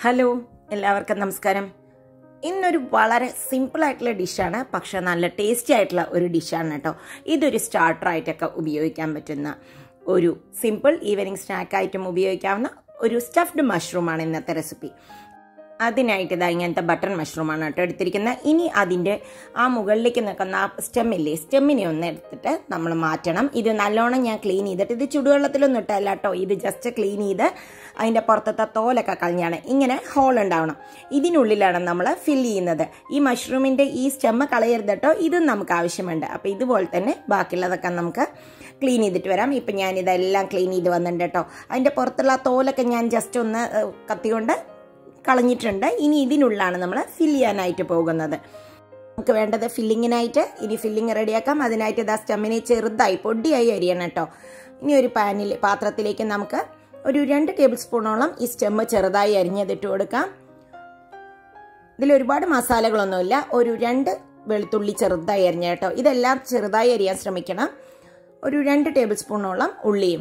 hello എല്ലാവർക്കും നമസ്കാരം ഇന്നൊരു വളരെ സിമ്പിൾ ആയിട്ടുള്ള ഡിഷാണ് പക്ഷെ നല്ല ടേസ്റ്റി ആയിട്ടുള്ള ഒരു ഡിഷാണ് കേട്ടോ ഇതൊരു സ്റ്റാർട്ടറായിട്ടൊക്കെ ഉപയോഗിക്കാൻ പറ്റുന്ന ഒരു സിമ്പിൾ ഈവനിങ് സ്നാക്കായിട്ടും ഉപയോഗിക്കാവുന്ന ഒരു സ്റ്റഫ്ഡ് മഷ്റൂമാണ് ഇന്നത്തെ റെസിപ്പി അതിനായിട്ട് ഇതാ ഇങ്ങനത്തെ ബട്ടൺ മഷ്റൂമാണ് കേട്ടോ എടുത്തിരിക്കുന്നത് ഇനി അതിൻ്റെ ആ മുകളിലേക്ക് നിൽക്കുന്ന ആ സ്റ്റെമ്മില്ലേ സ്റ്റെമ്മിനെ ഒന്ന് എടുത്തിട്ട് നമ്മൾ മാറ്റണം ഇത് നല്ലോണം ഞാൻ ക്ലീൻ ചെയ്തിട്ട് ഇത് ചുടുവെള്ളത്തിലൊന്നും ഇട്ടല്ല കേട്ടോ ഇത് ജസ്റ്റ് ക്ലീൻ ചെയ്ത് അതിൻ്റെ പുറത്തത്തെ തോലൊക്കെ കളഞ്ഞാണ് ഇങ്ങനെ ഹോൾ ഉണ്ടാവണം ഇതിനുള്ളിലാണ് നമ്മൾ ഫില്ല് ചെയ്യുന്നത് ഈ മഷ്റൂമിൻ്റെ ഈ സ്റ്റെമ്മ് കളയരുത് കേട്ടോ ഇതും നമുക്ക് ആവശ്യമുണ്ട് അപ്പോൾ ഇതുപോലെ തന്നെ ബാക്കിയുള്ളതൊക്കെ നമുക്ക് ക്ലീൻ ചെയ്തിട്ട് വരാം ഇപ്പം ഞാൻ ഇതെല്ലാം ക്ലീൻ ചെയ്ത് വന്നിട്ടുണ്ട് കേട്ടോ അതിൻ്റെ പുറത്തുള്ള ആ തോലൊക്കെ ഞാൻ ജസ്റ്റ് ഒന്ന് ഏഹ്, കത്തികൊണ്ട് കളഞ്ഞിട്ടുണ്ട് ഇനി ഇതിനുള്ളിലാണ് നമ്മൾ ഫില്ല് ചെയ്യാനായിട്ട് പോകുന്നത് നമുക്ക് വേണ്ടത് ഫില്ലിങ്ങിനായിട്ട് ഇനി ഫില്ലിങ് റെഡിയാക്കാം അതിനായിട്ട് ഇതാ സ്റ്റമ്മിനെ ചെറുതായി പൊടിയായി അരിയണം കേട്ടോ ഇനി ഒരു പാനിൽ പാത്രത്തിലേക്ക് നമുക്ക് ഒരു രണ്ട് ടേബിൾ സ്പൂണോളം ഈ സ്റ്റെമ്മ് ചെറുതായി അരിഞ്ഞതിട്ട് കൊടുക്കാം ഇതിൽ ഒരുപാട് മസാലകളൊന്നുമില്ല ഒരു രണ്ട് വെളുത്തുള്ളി ചെറുതായി അരിഞ്ഞ കേട്ടോ ഇതെല്ലാം ചെറുതായി അരിയാൻ ശ്രമിക്കണം ഒരു രണ്ട് ടേബിൾ സ്പൂണോളം ഉള്ളിയും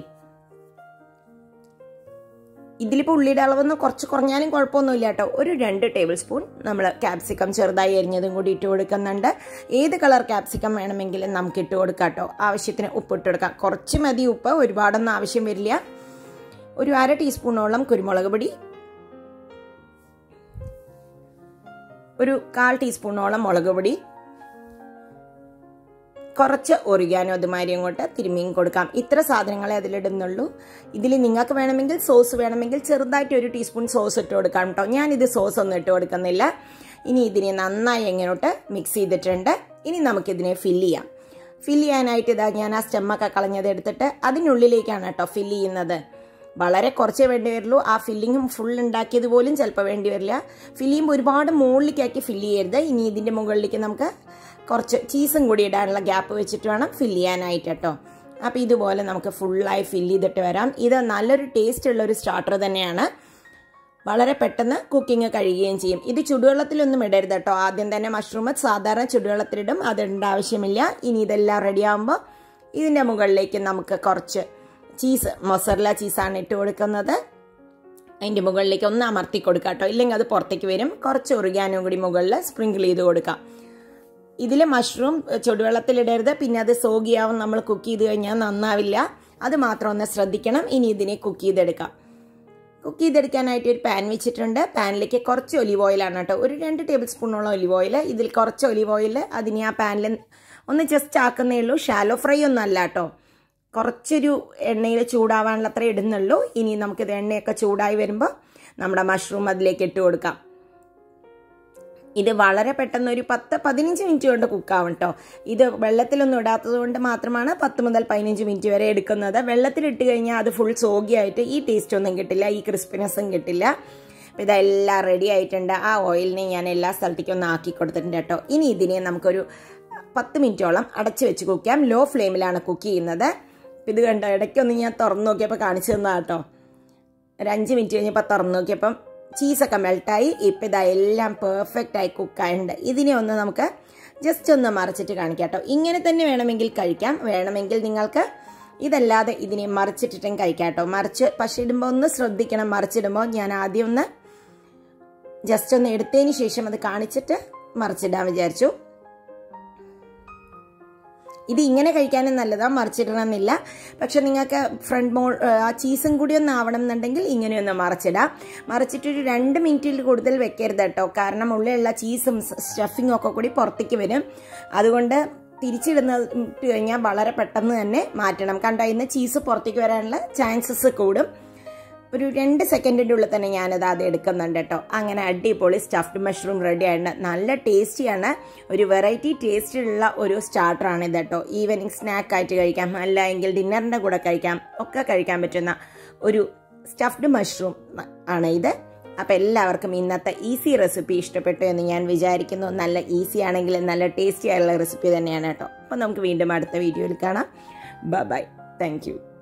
ഇതിലിപ്പോൾ ഉള്ളിയുടെ അളവൊന്ന് കുറച്ച് കുറഞ്ഞാലും കുഴപ്പമൊന്നുമില്ല കേട്ടോ ഒരു രണ്ട് ടേബിൾ സ്പൂൺ നമ്മൾ ക്യാപ്സിക്കം ചെറുതായി അരിഞ്ഞതും കൂടി ഇട്ട് കൊടുക്കുന്നുണ്ട് ഏത് കളർ ക്യാപ്സിക്കം വേണമെങ്കിലും നമുക്ക് ഇട്ട് കൊടുക്കാം കേട്ടോ ആവശ്യത്തിന് ഉപ്പ് ഇട്ട് കൊടുക്കാം കുറച്ച് മതി ഉപ്പ് ഒരുപാടൊന്നും ആവശ്യം വരില്ല ഒരു അര ടീസ്പൂണോളം കുരുമുളക് പൊടി ഒരു കാൽ ടീസ്പൂണോളം മുളക് പൊടി കുറച്ച് ഒറിഗാനോ അതുമാതിരി അങ്ങോട്ട് തിരുമ്മിയും കൊടുക്കാം ഇത്ര സാധനങ്ങളെ അതിലിടുന്നുള്ളൂ ഇതിൽ നിങ്ങൾക്ക് വേണമെങ്കിൽ സോസ് വേണമെങ്കിൽ ചെറുതായിട്ട് ഒരു ടീസ്പൂൺ സോസ് ഇട്ട് കൊടുക്കാം കേട്ടോ ഞാനിത് സോസ് ഒന്നും ഇട്ട് കൊടുക്കുന്നില്ല ഇനി ഇതിനെ നന്നായി എങ്ങോട്ട് മിക്സ് ചെയ്തിട്ടുണ്ട് ഇനി നമുക്കിതിനെ ഫില്ല് ചെയ്യാം ഫില്ല് ചെയ്യാനായിട്ട് ഇതാ ഞാൻ ആ സ്റ്റെമ്മൊക്കെ കളഞ്ഞത് എടുത്തിട്ട് അതിനുള്ളിലേക്കാണ് കേട്ടോ ഫില്ല് ചെയ്യുന്നത് വളരെ കുറച്ചേ വേണ്ടി വരുള്ളൂ ആ ഫില്ലിങ്ങും ഫുൾ ഉണ്ടാക്കിയത് പോലും ചിലപ്പോൾ വേണ്ടി വരില്ല ഫില്ല് ചെയ്യുമ്പോൾ ഒരുപാട് മുകളിലേക്കാക്കി ഫില്ല് ചെയ്യരുത് ഇനി ഇതിൻ്റെ മുകളിലേക്ക് നമുക്ക് കുറച്ച് ചീസും കൂടി ഇടാനുള്ള ഗ്യാപ്പ് വെച്ചിട്ട് വേണം ഫില്ല് ചെയ്യാനായിട്ട് കേട്ടോ അപ്പോൾ ഇതുപോലെ നമുക്ക് ഫുള്ളായി ഫില്ല് ചെയ്തിട്ട് വരാം ഇത് നല്ലൊരു ടേസ്റ്റ് ഉള്ള ഒരു സ്റ്റാർട്ടർ തന്നെയാണ് വളരെ പെട്ടെന്ന് കുക്കിംഗ് കഴിയുകയും ചെയ്യും ഇത് ചുടുവെള്ളത്തിലൊന്നും ഇടരുത് കേട്ടോ ആദ്യം തന്നെ മഷ്റൂം സാധാരണ ചുടുവെള്ളത്തിലിടും അതിടേണ്ട ആവശ്യമില്ല ഇനി ഇതെല്ലാം റെഡിയാകുമ്പോൾ ഇതിൻ്റെ മുകളിലേക്ക് നമുക്ക് കുറച്ച് ചീസ് മൊസറല ചീസാണ് ഇട്ട് കൊടുക്കുന്നത് അതിൻ്റെ മുകളിലേക്ക് ഒന്ന് അമർത്തി കൊടുക്കാം കേട്ടോ ഇല്ലെങ്കിൽ അത് പുറത്തേക്ക് വരും കുറച്ച് ഉറുകാനും കൂടി മുകളിൽ സ്പ്രിങ്കിൾ ചെയ്ത് കൊടുക്കാം ഇതിൽ മഷ്റൂം ചുടുവെള്ളത്തിലിടരുത് പിന്നെ അത് സോഗിയാവും നമ്മൾ കുക്ക് ചെയ്ത് കഴിഞ്ഞാൽ നന്നാവില്ല അത് മാത്രം ഒന്ന് ശ്രദ്ധിക്കണം ഇനി ഇതിനെ കുക്ക് ചെയ്തെടുക്കാം കുക്ക് ചെയ്തെടുക്കാനായിട്ട് ഒരു പാൻ വെച്ചിട്ടുണ്ട് പാനിലേക്ക് കുറച്ച് ഒലിവ് ഓയിലാണ് കേട്ടോ ഒരു രണ്ട് ടേബിൾ സ്പൂണോളം ഒലിവ് ഓയിൽ ഇതിൽ കുറച്ച് ഒലിവ് ഓയിൽ അതിനെ ആ പാനിൽ ഒന്ന് ജസ്റ്റ് ആക്കുന്നേ ഉള്ളൂ ഷാലോ ഫ്രൈ ഒന്നും അല്ല കേട്ടോ കുറച്ചൊരു എണ്ണയിൽ ചൂടാവാനുള്ള അത്ര ഇടുന്നുള്ളൂ ഇനി നമുക്കിത് എണ്ണയൊക്കെ ചൂടായി വരുമ്പോൾ നമ്മുടെ മഷ്റൂം അതിലേക്ക് ഇട്ട് കൊടുക്കാം ഇത് വളരെ പെട്ടെന്ന് ഒരു പത്ത് പതിനഞ്ച് മിനിറ്റ് കൊണ്ട് കുക്കാവും കേട്ടോ ഇത് വെള്ളത്തിലൊന്നും ഇടാത്തത് കൊണ്ട് മാത്രമാണ് പത്ത് മുതൽ പതിനഞ്ച് മിനിറ്റ് വരെ എടുക്കുന്നത് വെള്ളത്തിലിട്ട് കഴിഞ്ഞാൽ അത് ഫുൾ സോഗിയായിട്ട് ഈ ടേസ്റ്റ് ഒന്നും കിട്ടില്ല ഈ ക്രിസ്പിനെസ്സും കിട്ടില്ല അപ്പോൾ ഇതെല്ലാം റെഡി ആയിട്ടുണ്ട് ആ ഓയിലിനെ ഞാൻ എല്ലാ സ്ഥലത്തേക്കും ഒന്ന് ആക്കി കൊടുത്തിട്ടുണ്ട് കേട്ടോ ഇനി ഇതിനെ നമുക്കൊരു പത്ത് മിനിറ്റോളം അടച്ച് വെച്ച് കുക്ക് ചെയ്യാം ലോ ഫ്ലെയിമിലാണ് കുക്ക് ചെയ്യുന്നത് ഇത് കണ്ടോ ഇടയ്ക്കൊന്ന് ഞാൻ തുറന്നു നോക്കിയപ്പോൾ കാണിച്ചു തന്നതാണ് കേട്ടോ ഒരു അഞ്ച് മിനിറ്റ് കഴിഞ്ഞപ്പോൾ തുറന്നു നോക്കിയപ്പം ചീസൊക്കെ മെൽട്ടായി ഇപ്പം ഇതാ എല്ലാം പെർഫെക്റ്റ് ആയി കുക്കായിട്ടുണ്ട് ഇതിനെ ഒന്ന് നമുക്ക് ജസ്റ്റ് ഒന്ന് മറിച്ചിട്ട് കാണിക്കാം കേട്ടോ ഇങ്ങനെ തന്നെ വേണമെങ്കിൽ കഴിക്കാം വേണമെങ്കിൽ നിങ്ങൾക്ക് ഇതല്ലാതെ ഇതിനെ മറിച്ചിട്ടിട്ടും കഴിക്കാം കേട്ടോ മറിച്ച് പക്ഷെ ഇടുമ്പോൾ ഒന്ന് ശ്രദ്ധിക്കണം മറിച്ചിടുമ്പോൾ ഞാൻ ആദ്യം ഒന്ന് ജസ്റ്റ് ഒന്ന് എടുത്തതിന് ശേഷം അത് കാണിച്ചിട്ട് മറിച്ചിടാൻ വിചാരിച്ചു ഇത് ഇങ്ങനെ കഴിക്കാനും നല്ലതാ മറിച്ചിടണമെന്നില്ല പക്ഷെ നിങ്ങൾക്ക് ഫ്രണ്ട് മോ ആ ചീസും കൂടി ഒന്ന് ആവണം എന്നുണ്ടെങ്കിൽ ഇങ്ങനെയൊന്ന് മറിച്ചിടാം മറിച്ചിട്ടൊരു രണ്ട് മിനിറ്റിൽ കൂടുതൽ വെക്കരുത് കേട്ടോ കാരണം ഉള്ളിലുള്ള ചീസും സ്റ്റഫിങ്ങും ഒക്കെ കൂടി പുറത്തേക്ക് വരും അതുകൊണ്ട് തിരിച്ചിടുന്ന ഇട്ട് കഴിഞ്ഞാൽ വളരെ പെട്ടെന്ന് തന്നെ മാറ്റണം കണ്ടോ ഇന്ന് ചീസ് പുറത്തേക്ക് വരാനുള്ള ചാൻസസ് കൂടും ഒരു രണ്ട് സെക്കൻഡിൻ്റെ ഉള്ളിൽ തന്നെ ഞാനത് അത് എടുക്കുന്നുണ്ട് കേട്ടോ അങ്ങനെ അടിപൊളി സ്റ്റഫ്ഡ് മഷ്റൂം റെഡി ആയിട്ടുണ്ട് നല്ല ടേസ്റ്റിയാണ് ഒരു വെറൈറ്റി ടേസ്റ്റിലുള്ള ഒരു സ്റ്റാർട്ടറാണ് ഇത് കേട്ടോ ഈവനിങ് സ്നാക്ക് ആയിട്ട് കഴിക്കാം അല്ല എങ്കിൽ ഡിന്നറിൻ്റെ കൂടെ കഴിക്കാം ഒക്കെ കഴിക്കാൻ പറ്റുന്ന ഒരു സ്റ്റഫ്ഡ് മഷ്റൂം ആണ് ഇത് അപ്പോൾ എല്ലാവർക്കും ഇന്നത്തെ ഈസി റെസിപ്പി ഇഷ്ടപ്പെട്ടു എന്ന് ഞാൻ വിചാരിക്കുന്നു നല്ല ഈസി ആണെങ്കിൽ നല്ല ടേസ്റ്റി ആയിട്ടുള്ള റെസിപ്പി തന്നെയാണ് കേട്ടോ അപ്പോൾ നമുക്ക് വീണ്ടും അടുത്ത വീഡിയോയിൽ കാണാം ബൈ ബൈ താങ്ക്